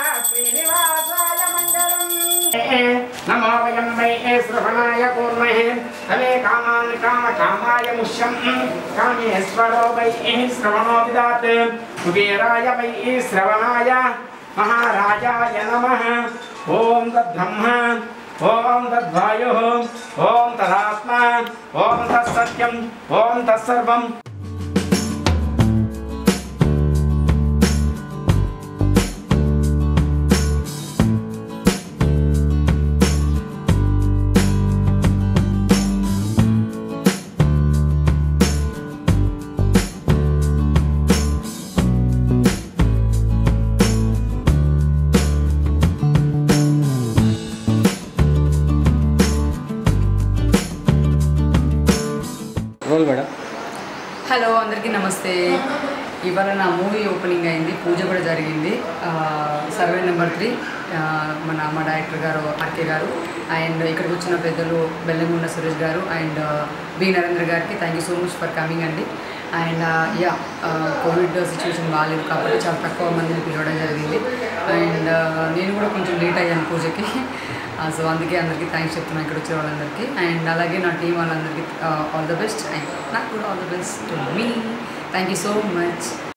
శ్రీనివాసాయ మంగళం నమో వయం వై శ్రవణాయ కూర్మహే తమే కామాన్ కామ కామాయ ముష్యం కామేశ్వరో వై శ్రవణో విదాత్ కుబేరాయ వై శ్రవణాయ మహారాజాయ నమః ఓం తద్బ్రహ్మ ఓం తద్వాయు ఓం తదాత్మ ఓం తత్సత్యం ఓం తత్సర్వం రోల్ మేడం హలో అందరికీ నమస్తే ఇవాళ నా మూవీ ఓపెనింగ్ అయింది పూజ కూడా జరిగింది ఆ, సర్వే నెంబర్ త్రీ ఆ, మన మా డైరెక్టర్ గారు ఆర్కే గారు అండ్ ఇక్కడికి వచ్చిన పెద్దలు బెల్లంగుండ సురేష్ గారు అండ్ బి నరేంద్ర గారికి thank you so much for coming అండి అండ్ యా కోవిడ్ సిచ్యువేషన్ బాగాలేదు కాబట్టి చాలా తక్కువ మందిని పిలవడం జరిగింది అండ్ నేను కూడా కొంచెం లేట్ అయ్యాను పూజకి సో అందుకే అందరికీ థ్యాంక్స్ చెప్తున్నాను ఇక్కడ వచ్చిన వాళ్ళందరికీ అండ్ అలాగే నా టీం వాళ్ళందరికీ ఆల్ ద బెస్ట్ అండ్ నాకు కూడా ఆల్ ద బెస్ట్ టు మీ థ్యాంక్ యూ సో మచ్